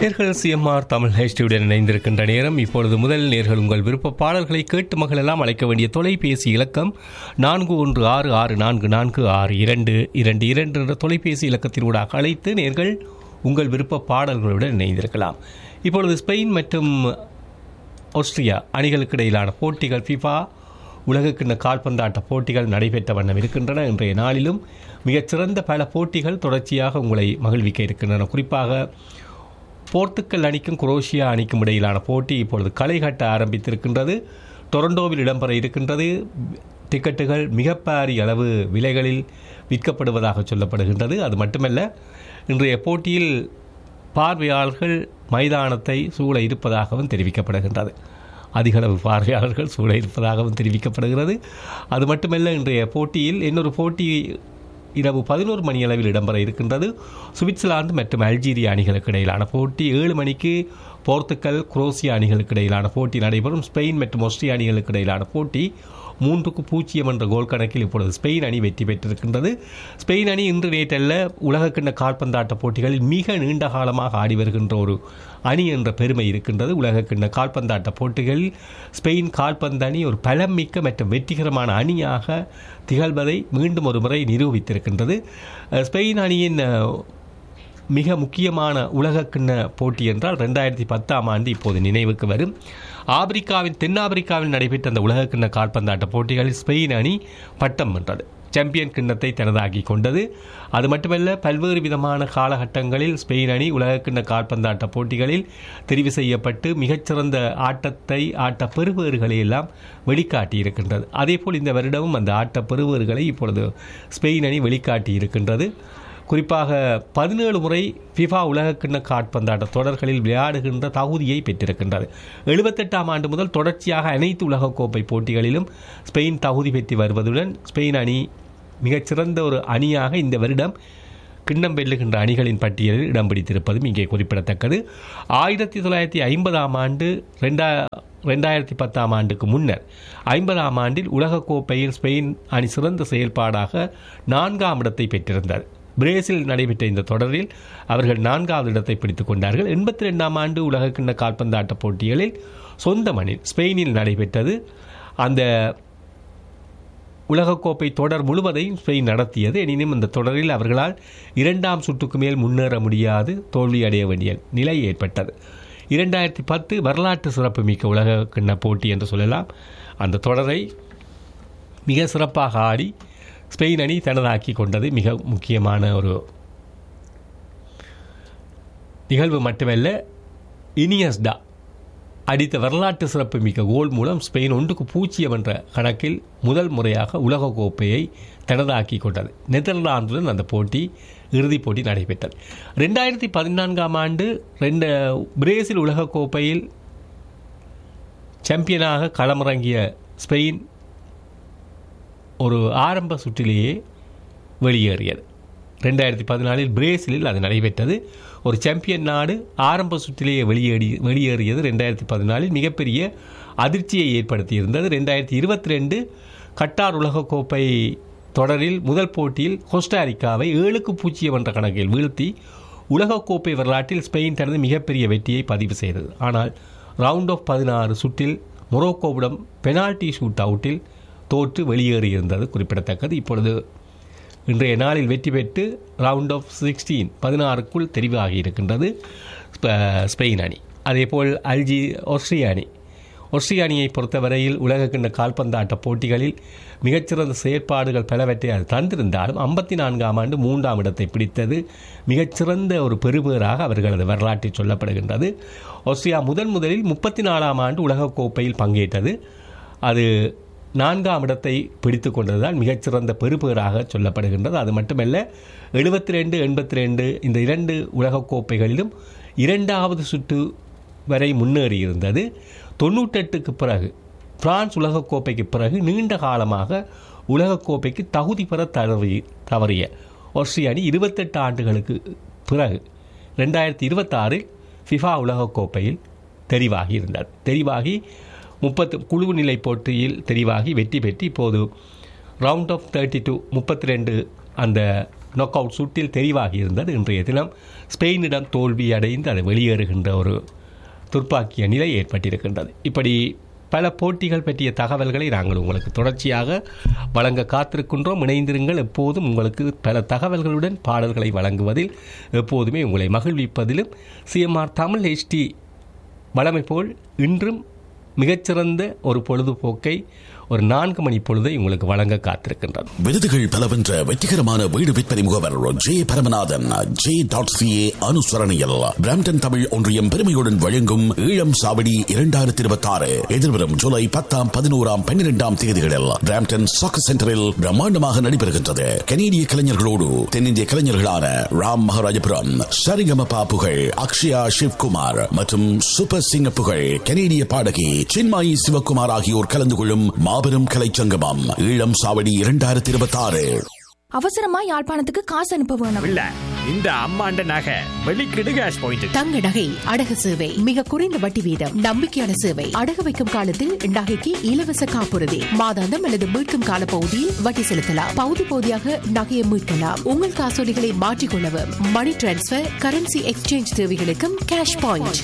நேர்கள் சிஎம்ஆர் தமிழ் ஹெச்டியுடன் இணைந்திருக்கின்ற நேரம் இப்பொழுது முதல் நேர்கள் உங்கள் விருப்ப பாடல்களை கேட்டு மகளெல்லாம் அழைக்க வேண்டிய தொலைபேசி இலக்கம் நான்கு ஒன்று ஆறு ஆறு நான்கு நான்கு ஆறு இரண்டு இரண்டு இரண்டு என்ற தொலைபேசி இலக்கத்தினூடாக அழைத்து நேர்கள் உங்கள் விருப்ப பாடல்களுடன் இணைந்திருக்கலாம் இப்பொழுது ஸ்பெயின் மற்றும் ஆஸ்திரியா அணிகளுக்கு இடையிலான போட்டிகள் ஃபிஃபா உலகக்கிண்ண கால்பந்தாட்ட போட்டிகள் நடைபெற்ற வண்ணம் இருக்கின்றன இன்றைய நாளிலும் மிகச்சிறந்த பல போட்டிகள் தொடர்ச்சியாக உங்களை மகிழ்விக்க இருக்கின்றன குறிப்பாக போர்த்துக்கல் அணிக்கும் குரோஷியா அணிக்கும் இடையிலான போட்டி இப்பொழுது களை கட்ட ஆரம்பித்திருக்கின்றது டொரண்டோவில் இடம்பெற இருக்கின்றது டிக்கெட்டுகள் மிக பாரிய அளவு விலைகளில் விற்கப்படுவதாக சொல்லப்படுகின்றது அது மட்டுமல்ல இன்றைய போட்டியில் பார்வையாளர்கள் மைதானத்தை சூழ இருப்பதாகவும் தெரிவிக்கப்படுகின்றது அதிகளவு பார்வையாளர்கள் சூழ இருப்பதாகவும் தெரிவிக்கப்படுகிறது அது மட்டுமல்ல இன்றைய போட்டியில் இன்னொரு போட்டி இரவு பதினோரு மணி அளவில் இடம்பெற இருக்கின்றது சுவிட்சர்லாந்து மற்றும் அல்ஜீரியா அணிகளுக்கு இடையிலான போட்டி ஏழு மணிக்கு போர்த்துக்கல் குரோசியா அணிகளுக்கு இடையிலான போட்டி நடைபெறும் ஸ்பெயின் மற்றும் ஆஸ்திரியா அணிகளுக்கு இடையிலான போட்டி மூன்றுக்கு பூஜ்ஜியம் என்ற கோல் கணக்கில் இப்பொழுது ஸ்பெயின் அணி வெற்றி பெற்றிருக்கின்றது ஸ்பெயின் அணி இன்று நேற்றல்ல உலகக்கிண்ண கால்பந்தாட்ட போட்டிகளில் மிக நீண்ட காலமாக ஆடி வருகின்ற ஒரு அணி என்ற பெருமை இருக்கின்றது உலகக்கிண்ண கால்பந்தாட்ட போட்டிகளில் ஸ்பெயின் கால்பந்து அணி ஒரு பலமிக்க மற்றும் வெற்றிகரமான அணியாக திகழ்வதை மீண்டும் ஒரு முறை நிரூபித்திருக்கின்றது ஸ்பெயின் அணியின் மிக முக்கியமான உலகக்கிண்ண போட்டி என்றால் ரெண்டாயிரத்தி பத்தாம் ஆண்டு இப்போது நினைவுக்கு வரும் ஆப்பிரிக்காவின் தென்னாப்பிரிக்காவில் நடைபெற்ற அந்த உலகக்கிண்ண கால்பந்தாட்ட போட்டிகளில் ஸ்பெயின் அணி பட்டம் வென்றது சாம்பியன் கிண்ணத்தை தனதாக்கி கொண்டது அது மட்டுமல்ல பல்வேறு விதமான காலகட்டங்களில் ஸ்பெயின் அணி உலகக்கிண்ண கால்பந்தாட்ட போட்டிகளில் தெரிவு செய்யப்பட்டு மிகச்சிறந்த ஆட்டத்தை ஆட்ட பெறுவேறுகளை எல்லாம் வெளிக்காட்டி இருக்கின்றது அதேபோல் இந்த வருடமும் அந்த ஆட்ட பெறுவேறுகளை இப்பொழுது ஸ்பெயின் அணி வெளிக்காட்டி இருக்கின்றது குறிப்பாக பதினேழு முறை ஃபிஃபா உலகக்கிண்ண காட்பந்தாட்ட தொடர்களில் விளையாடுகின்ற தகுதியை பெற்றிருக்கின்றது எழுபத்தெட்டாம் ஆண்டு முதல் தொடர்ச்சியாக அனைத்து உலகக்கோப்பை போட்டிகளிலும் ஸ்பெயின் தகுதி பெற்று வருவதுடன் ஸ்பெயின் அணி மிகச்சிறந்த ஒரு அணியாக இந்த வருடம் கிண்ணம் வெல்லுகின்ற அணிகளின் பட்டியலில் இடம் பிடித்திருப்பதும் இங்கே குறிப்பிடத்தக்கது ஆயிரத்தி தொள்ளாயிரத்தி ஐம்பதாம் ஆண்டு ரெண்டா ரெண்டாயிரத்தி பத்தாம் ஆண்டுக்கு முன்னர் ஐம்பதாம் ஆண்டில் உலகக்கோப்பையில் ஸ்பெயின் அணி சிறந்த செயல்பாடாக நான்காம் இடத்தை பெற்றிருந்தது பிரேசில் நடைபெற்ற இந்த தொடரில் அவர்கள் நான்காவது இடத்தை பிடித்துக் கொண்டார்கள் எண்பத்தி ரெண்டாம் ஆண்டு உலகக்கிண்ண கால்பந்தாட்ட போட்டிகளில் சொந்த மண்ணில் ஸ்பெயினில் நடைபெற்றது அந்த உலகக்கோப்பை தொடர் முழுவதையும் ஸ்பெயின் நடத்தியது எனினும் இந்த தொடரில் அவர்களால் இரண்டாம் சுற்றுக்கு மேல் முன்னேற முடியாது தோல்வி அடைய வேண்டிய நிலை ஏற்பட்டது இரண்டாயிரத்தி பத்து வரலாற்று சிறப்புமிக்க உலக கிண்ண போட்டி என்று சொல்லலாம் அந்த தொடரை மிக சிறப்பாக ஆடி ஸ்பெயின் அணி தனதாக்கி கொண்டது மிக முக்கியமான ஒரு நிகழ்வு மட்டுமல்ல இனியஸ்டா அடித்த வரலாற்று சிறப்பு மிக்க கோல் மூலம் ஸ்பெயின் ஒன்றுக்கு பூஜ்ஜியம் என்ற கணக்கில் முதல் முறையாக உலகக்கோப்பையை தனதாக்கி கொண்டது நெதர்லாந்துடன் அந்த போட்டி இறுதிப் போட்டி நடைபெற்றது ரெண்டாயிரத்தி பதினான்காம் ஆண்டு ரெண்டு பிரேசில் உலகக்கோப்பையில் சாம்பியனாக களமிறங்கிய ஸ்பெயின் ஒரு ஆரம்ப சுற்றிலேயே வெளியேறியது ரெண்டாயிரத்தி பதினாலில் பிரேசிலில் அது நடைபெற்றது ஒரு சாம்பியன் நாடு ஆரம்ப சுற்றிலேயே வெளியேறி வெளியேறியது ரெண்டாயிரத்தி பதினாலில் மிகப்பெரிய அதிர்ச்சியை ஏற்படுத்தியிருந்தது ரெண்டாயிரத்தி இருபத்தி ரெண்டு கட்டார் உலகக்கோப்பை தொடரில் முதல் போட்டியில் கோஸ்டாரிக்காவை ஏழுக்கு பூஜ்ஜியம் என்ற கணக்கில் வீழ்த்தி உலகக்கோப்பை வரலாற்றில் ஸ்பெயின் தனது மிகப்பெரிய வெற்றியை பதிவு செய்தது ஆனால் ரவுண்ட் ஆஃப் பதினாறு சுற்றில் மொரோக்கோவிடம் பெனால்டி ஷூட் அவுட்டில் தோற்று வெளியேறியிருந்தது குறிப்பிடத்தக்கது இப்பொழுது இன்றைய நாளில் வெற்றி பெற்று ரவுண்ட் ஆஃப் சிக்ஸ்டீன் பதினாறுக்குள் தெரிவாகி இருக்கின்றது ஸ்பெயின் அணி அதேபோல் அல்ஜி ஆஸ்திரியா அணி ஆஸ்திரியா அணியை பொறுத்தவரையில் உலகக்கிண்ண கால்பந்தாட்ட போட்டிகளில் மிகச்சிறந்த செயற்பாடுகள் பலவற்றை அது தந்திருந்தாலும் ஐம்பத்தி நான்காம் ஆண்டு மூன்றாம் இடத்தை பிடித்தது மிகச்சிறந்த ஒரு பெருபேராக அவர்களது வரலாற்றில் சொல்லப்படுகின்றது ஆஸ்திரியா முதன் முதலில் முப்பத்தி நாலாம் ஆண்டு உலகக்கோப்பையில் பங்கேற்றது அது நான்காம் இடத்தை பிடித்து கொண்டதுதான் மிகச்சிறந்த பெறுபேறாக சொல்லப்படுகின்றது அது மட்டுமல்ல எழுபத்தி ரெண்டு எண்பத்தி ரெண்டு இந்த இரண்டு உலகக்கோப்பைகளிலும் இரண்டாவது சுற்று வரை முன்னேறியிருந்தது தொண்ணூற்றெட்டுக்கு பிறகு பிரான்ஸ் உலகக்கோப்பைக்கு பிறகு நீண்ட காலமாக உலகக்கோப்பைக்கு தகுதி பெற தவறி தவறிய ஆஸ்திரிய அணி இருபத்தெட்டு ஆண்டுகளுக்கு பிறகு ரெண்டாயிரத்தி இருபத்தாறில் ஃபிஃபா உலகக்கோப்பையில் தெரிவாகி இருந்தார் தெரிவாகி முப்பத்து குழு நிலை போட்டியில் தெரிவாகி வெற்றி பெற்று இப்போது ரவுண்ட் ஆஃப் தேர்ட்டி டூ முப்பத்தி ரெண்டு அந்த நாக் அவுட் சுற்றில் தெரிவாகி இருந்தது இன்றைய தினம் ஸ்பெயினிடம் தோல்வி அடைந்து அது வெளியேறுகின்ற ஒரு துர்ப்பாக்கிய நிலை ஏற்பட்டிருக்கின்றது இப்படி பல போட்டிகள் பற்றிய தகவல்களை நாங்கள் உங்களுக்கு தொடர்ச்சியாக வழங்க காத்திருக்கின்றோம் இணைந்திருங்கள் எப்போதும் உங்களுக்கு பல தகவல்களுடன் பாடல்களை வழங்குவதில் எப்போதுமே உங்களை மகிழ்விப்பதிலும் சிஎம்ஆர் தமிழ் ஹெச்டி வழமை போல் இன்றும் மிகச்சிறந்த ஒரு பொழுதுபோக்கை ஒரு நான்கு மணி பொழுதை உங்களுக்கு வழங்க காத்திருக்கின்றது விருதுகள் பல வென்ற வெற்றிகரமான வீடு விற்பனை முகவர் J Paramanathan J dot CA அனுசரணையில் பிராம்டன் தமிழ் ஒன்றியம் பெருமையுடன் வழங்கும் ஈழம் சாவடி இரண்டாயிரத்தி இருபத்தி ஆறு எதிர்வரும் ஜூலை பத்தாம் பதினோராம் பன்னிரெண்டாம் தேதிகளில் பிராம்டன் சாக்கு சென்டரில் பிரம்மாண்டமாக நடைபெறுகின்றது கனேடிய கலைஞர்களோடு தென்னிந்திய கலைஞர்களான ராம் மகாராஜபுரம் சரிகமபா புகழ் அக்ஷயா சிவ்குமார் மற்றும் சூப்பர் சிங்க புகழ் கனேடிய பாடகி சின்மாயி சிவகுமார் ஆகியோர் கலந்து கொள்ளும் மாபெரும் கலைச்சங்கமம் ஈழம் சாவடி இரண்டாயிரத்தி இருபத்தி ஆறு அவசரமா யாழ்ப்பாணத்துக்கு காசு அனுப்ப வேணும் இல்ல இந்த அம்மாண்ட நகை வெளிக்கிடு கேஷ் பாயிண்ட் தங்க நகை அடகு சேவை மிக குறைந்த வட்டி வீதம் நம்பிக்கையான சேவை அடகு வைக்கும் காலத்தில் நகைக்கு இலவச காப்புறுதி மாதாந்தம் அல்லது மீட்கும் கால பகுதியில் வட்டி செலுத்தலாம் பகுதி பகுதியாக நகையை மீட்கலாம் உங்கள் காசோலிகளை மாற்றிக்கொள்ளவும் மணி டிரான்ஸ்பர் கரன்சி எக்ஸ்சேஞ்ச் தேவைகளுக்கும் கேஷ் பாயிண்ட்